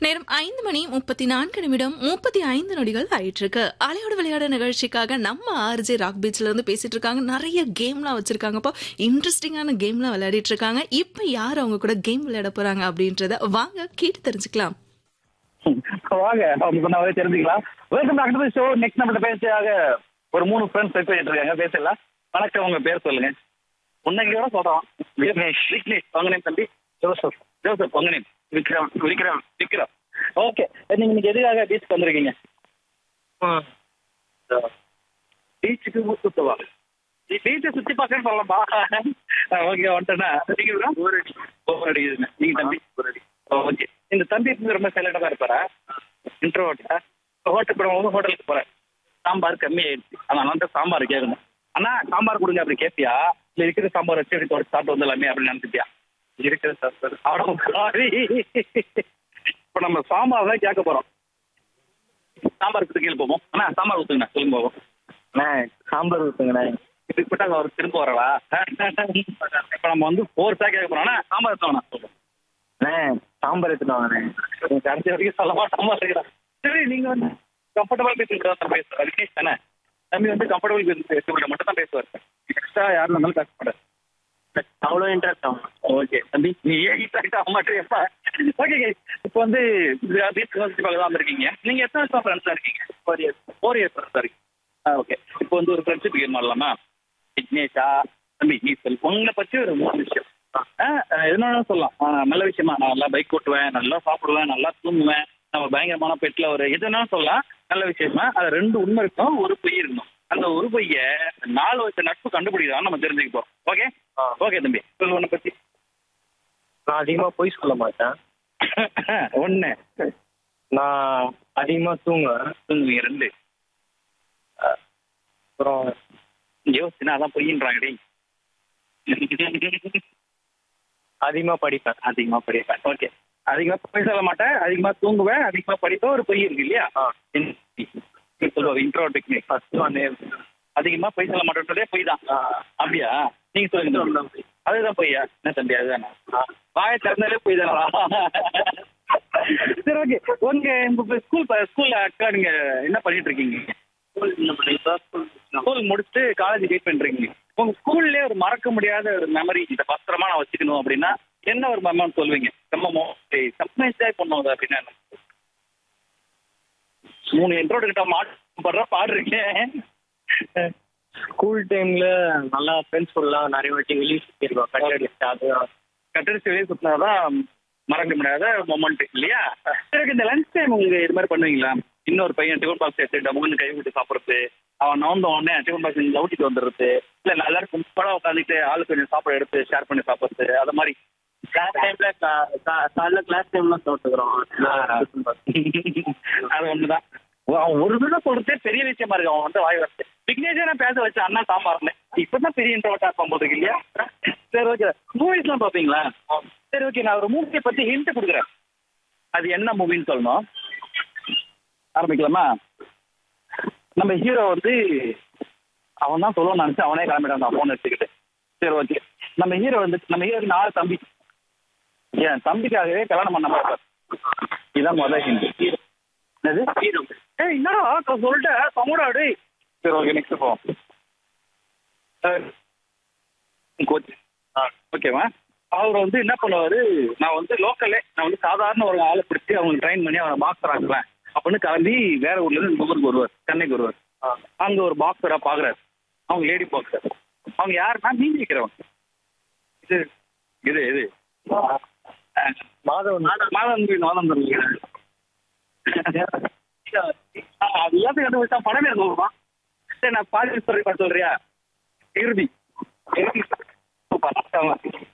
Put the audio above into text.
நேரம் ஐந்து மணி முப்பத்தி நான்கு நிமிடம் முப்பத்தி ஐந்து நொடிகள் ஆயிட்டு இருக்கு அலையோட விளையாட நிகழ்ச்சிக்காக நம்ம ஆர்ஜே ராக் பீச்ல இருந்து பேசிட்டு இருக்காங்க நிறைய கேம்லாம் வச்சிருக்காங்கப்போ இன்ட்ரெஸ்டிங்கான கேம்லாம் விளையாடிட்டு இருக்காங்க இப்ப யார் அவங்க கூட கேம் விளையாட போறாங்க அப்படின்றத வாங்க கேட்டு தெரிஞ்சுக்கலாம் வாங்க அவங்க சொன்னாவே தெரிஞ்சுக்கலாம் welcome back to show next நம்மள்ட்ட பேசியாக ஒரு மூணு ஃப்ரெண்ட்ஸ் வெயிட் பண்ணிட்டு இருக்காங்க பேசலாம் வணக்கம் உங்க பேர் சொல்லுங்க உன்னைக்கு கூட சொல்றோம் விக்னேஷ் விக்னேஷ் உங்க நேம் தம்பி ஜோசப் ஜோசப் உங்க நேம் விக்ரம் விக்ரம் விக்ரம் ஓகே நீங்க இன்னைக்கு எதுக்காக பீச்சுக்கு வந்திருக்கீங்க பீச்சுக்கு சுத்தவா பீச்சை சுத்தி பார்க்கன்னு சொல்லலாமா ஓகே வந்துட்டேன்னா நீங்க போர் அடி போர் அடிக்குதுங்க நீங்க தம்பி போர் அடி ஓகே இந்த தம்பி வந்து ரொம்ப சைலண்டா தான் இருப்பாரா இன்ட்ரோட்டா ஹோட்டல் போகும்போது ஹோட்டலுக்கு போறேன் சாம்பார் கம்மி ஆயிடுச்சு அதனால வந்து சாம்பார் கேட்கணும் அண்ணா சாம்பார் கொடுங்க அப்படி கேட்பியா இல்ல இருக்கிற சாம்பார் வச்சு எடுத்து தொடச்சு சாப்பிட்டு வந்துடலாமே அப்படின்னு நினைச்சிட்டியா இருக்கிற சாம்பார் அவ்வளோ இப்போ நம்ம சாம்பார் தான் கேட்க போறோம் சாம்பார் கொடுத்து கீழே போவோம் அண்ணா சாம்பார் ஊத்துங்கண்ணா சொல்லுங்க போவோம் அண்ணே சாம்பார் ஊற்றுங்கண்ணே இதுக்கு போட்டு அங்க அவர் திரும்ப வரவா இப்போ நம்ம வந்து ஃபோர்ஸா கேட்க போறோம் அண்ணா சாம்பார் எடுத்தோம் அண்ணே சாம்பார் எடுத்துட்டு வாங்கண்ணே கடைசி வரைக்கும் சொல்ல மாட்டாம இருக்கிறான் சரி நீங்க வந்து கம்ஃபர்டபுள் பேசுறது தான் பேசுவார் விக்னேஷ் தானே தம்பி வந்து கம்ஃபர்டபுள் பேசி பேசுறது மட்டும் தான் பேசுவார் எக்ஸ்ட்ரா யாரும் இருந்தாலும் பேச மாட்டார் அவ்வளோ இன்ட்ரெஸ்ட் ஆகும் ஓகே தம்பி நீ ஏன் இன்ட்ராக்ட் ஆக மாட்டேப்பா ஓகே இப்போ வந்து பீச் ஹாஸ்பிட்டல் தான் வந்திருக்கீங்க நீங்க எத்தனை வருஷம் ஃப்ரெண்ட்ஸா இருக்கீங்க ஃபோர் இயர்ஸ் ஃபோர் இயர்ஸ் ஃப்ரெண்ட்ஸா இருக்கீங்க ஆ ஓகே இப்போ வந்து ஒரு ஃப்ரெண்ட்ஷிப் கேம் ஆடலாமா விக்னேஷா தம்பி நீ சொல் உங்களை பத்தி ஒரு மூணு விஷயம் ஆ எதுனா சொல்லலாம் ஆ, நல்ல விஷயமா நான் நல்லா பைக் ஓட்டுவேன் நல்லா சாப்பிடுவேன் நல்லா தூங்குவேன் நம்ம பயங்கரமான பெட்ல ஒரு எதுனா சொல்லலாம் நல்ல விஷயமா அது ரெண்டு உண்மை இருக்கும் ஒரு பொய் இருக்கணும் அந்த ஒரு பொய்ய நாலு வருஷ நட்பு கண்டுபிடிக்கிறான்னு நம்ம தெரிஞ்சுக்க போறோம் ஓகே ஆ. ஓகே தம்பி சொல்லு உன்னை பத்தி நான் அதிகமாக பொய் சொல்ல மாட்டேன் ஒண்ணு நான் அதிகமாக தூங்குவேன் தூங்குவீங்க ரெண்டு அப்புறம் யோசிச்சுனா அதான் பொய்யின்றாங்க டேய் அதிகமாக படிப்பேன் அதிகமா படிப்பேன் ஓகே அதிகமா பொய் சொல்ல மாட்டேன் அதிகமா தூங்குவேன் அதிகமா படிப்பேன் ஒரு பொய் இருக்கு இல்லையா ஆ. சொல்லுவாங்க இன்ட்ரோ டெக்னிக் ஃபர்ஸ்ட் ஒன் அதிகமா பொய் சொல்ல மாட்டேன்றதே பொய் தான் அப்படியா நீங்க சொல்லுங்க தம்பி. அதுதான் பொய்யா என்ன தம்பி அதுதானே வாயை திறந்தாலே பொய் தானா சரி ஓகே உங்க உங்க ஸ்கூல் ஸ்கூல்ல அக்கா நீங்க என்ன பண்ணிட்டு இருக்கீங்க ஸ்கூல் முடிச்சுட்டு காலேஜ் வெயிட் பண்றீங்க உங்க ஸ்கூல்லே ஒரு மறக்க முடியாத ஒரு மெமரி இதை பத்திரமா நான் வச்சுக்கணும் அப்படின்னா என்ன ஒரு மெமரி சொல்வீங்க செம்ம செம்ம என்ஜாய் பண்ணுவோம் அப்படின்னா என்ன? மூணு இன்ட்ரோடு கிட்ட மாட்டு படுற பாடுறீங்க ஸ்கூல் டைமில் நல்லா ஃப்ரெண்ட்ஸ் கூடலாம் நிறைய வாட்டி வெளியே சுற்றிருக்கோம் கட்டடிச்சு அது கட்டடிச்சு வெளியே சுத்தினாதான் மறக்க முடியாத மொமெண்ட் இல்லையா சரி இந்த லஞ்ச் டைம் உங்களுக்கு இது மாதிரி பண்ணுவீங்களா இன்னொரு பையன் டிஃபன் பாக்ஸ் எடுத்து டபுன்னு கை விட்டு சாப்பிட்றது அவன் நவந்த உடனே டிஃபன் பாக்ஸ் லவுட்டிட்டு வந்துடுறது இல்லை நல்லா கும்பலாக உட்காந்துட்டு ஆளு கொஞ்சம் சாப்பாடு எடுத்து ஷேர் பண்ணி சாப்பிட்றது அது மாதிரி கிளாஸ் டைமில் காலைல கிளாஸ் டைம்லாம் சாப்பிட்டுக்கிறோம் அது ஒண்ணுதான் அவன் ஒரு தடவை சொல்றதே பெரிய விஷயமா இருக்கு அவன் வந்து வாய் வரது விக்னேஷே நான் பேச வச்ச அண்ணா சாம்பார்னு இப்பதான் பெரிய இன்ட்ரோட்டா இருப்பான் போது இல்லையா சரி ஓகே மூவிஸ் எல்லாம் பாப்பீங்களா சரி ஓகே நான் ஒரு மூவியை பத்தி ஹிண்ட் கொடுக்குறேன் அது என்ன மூவின்னு சொல்லணும் ஆரம்பிக்கலாமா நம்ம ஹீரோ வந்து அவன் தான் சொல்லணும்னு நினைச்சு அவனே கிளம்பிட்டான் ஃபோன் எடுத்துக்கிட்டு சரி ஓகே நம்ம ஹீரோ வந்து நம்ம ஹீரோ நாலு தம்பி என் தம்பிக்காகவே கல்யாணம் பண்ண மாட்டார் இதான் முதல் ஹிண்ட் என்னது ஏய் என்னடா நான் சொல்லிட்டேன் சமூடா டேய் சரி ஓகே நெக்ஸ்ட் போவோம் கோச் ஓகேவா அவர் வந்து என்ன பண்ணுவாரு நான் வந்து லோக்கல்லே நான் வந்து சாதாரண ஒரு ஆளை பிடிச்சி அவங்களுக்கு ட்ரைன் பண்ணி அவனை பாக்ஸர் ஆக்குவேன் அப்படின்னு கிளம்பி வேற ஊர்ல இருந்து இந்த ஊருக்கு வருவார் சென்னைக்கு வருவார் அங்க ஒரு பாக்ஸரா பாக்குறாரு அவங்க லேடி பாக்ஸர் அவங்க யாருன்னா நீங்க இருக்கிறவங்க இது இது இது மாதவன் மாதம் மாதம் தருவீங்க அது எல்லாத்தையும் கண்டுபிடிச்சா படமே சொல்லுமா சரி நான் பாதி சொல்லி சொல்றியா இறுதி இறுதி சூப்பர்